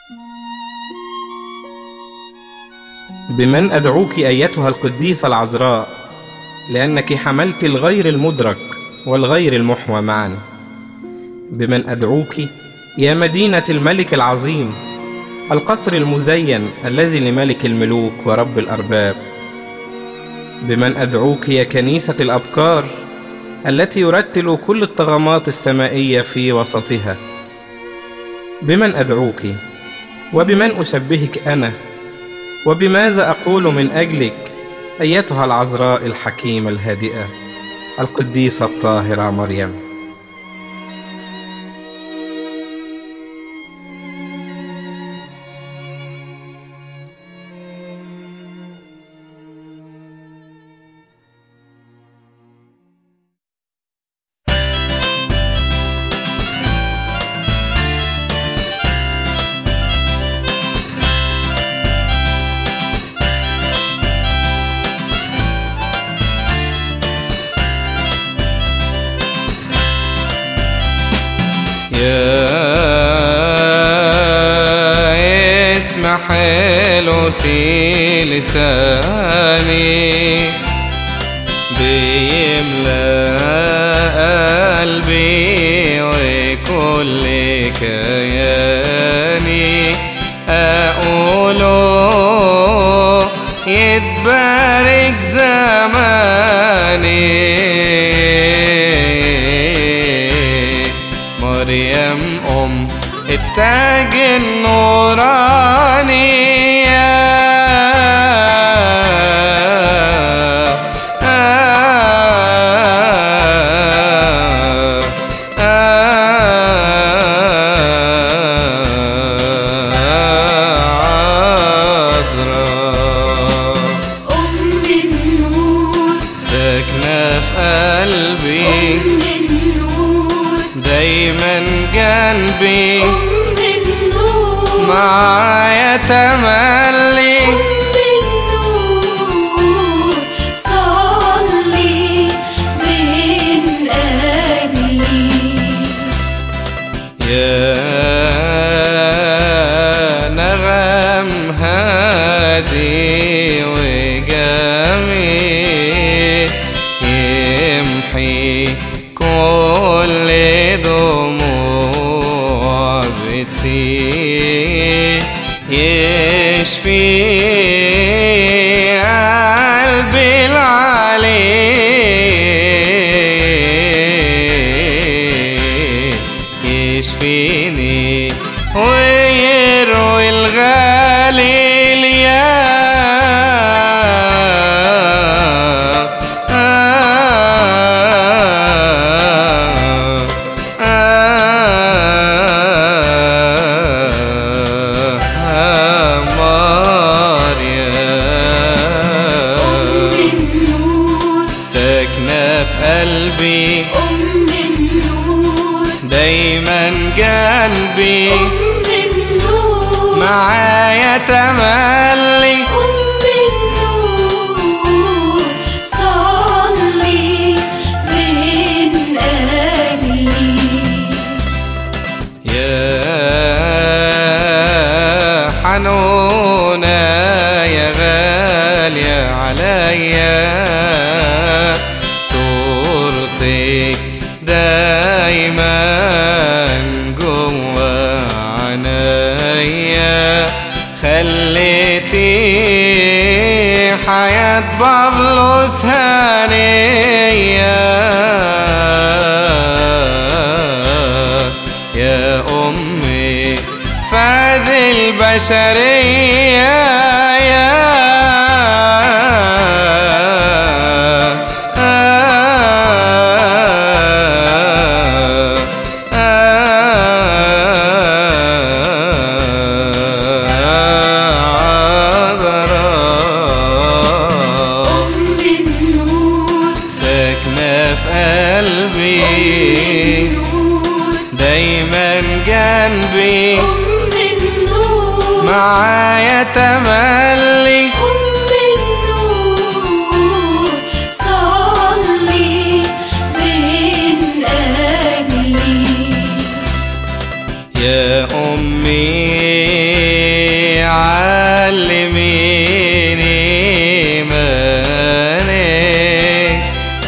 بمن أدعوك أيتها القديسة العذراء لأنك حملت الغير المدرك والغير المحوى معا بمن أدعوك يا مدينة الملك العظيم القصر المزين الذي لملك الملوك ورب الأرباب بمن أدعوك يا كنيسة الأبكار التي يرتل كل الطغمات السمائية في وسطها بمن أدعوك وبمن أشبهك أنا وبماذا أقول من أجلك أيتها العذراء الحكيمة الهادئة القديسة الطاهرة مريم يا اسم حلو في لساني بيملى قلبي وكل كياني أقوله يتبارك زماني مريم أم التاج النوراني يا عذراء أم النور ساكنة في قلبي أم النور دايما جنبي أم النور معايا تملي أم النور صلي من أجلي يا نغم هادي وجميل يمحي كل دموع بتسيل يشفي قلبي العليل يشفيني ويروي الغالي يا أم مريم النور ساكنة في قلبي أم النور دايما جنبي أم النور معايا تملي أم النور صلي من أجلي يا حنونة يا غالية عليا صورتك دايما جوا عينيا خليتي حياة بابلوس هانية يا أمي فاد البشرية يا عذراء أم النور ساكنة في قلبي النور دايما جنبي أم النور معايا تملي أم النور صلي من أجلي يا أمي علميني إيمانك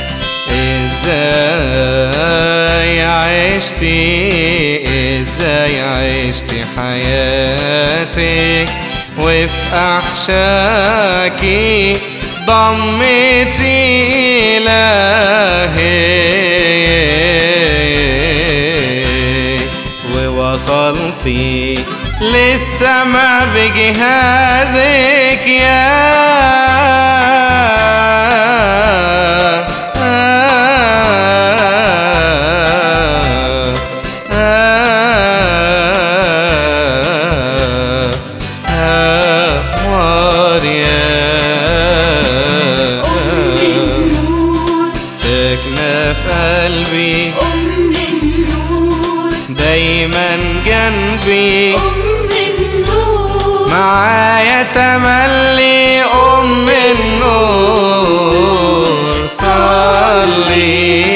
ازاي عشتي ازاي عشتي حياتك وفي احشاكي ضمتي إلهي ووصلتي للسما بجهادك يا أم النور ساكنة في قلبي أم النور دايما جنبي أم النور معايا تملي أم النور صلي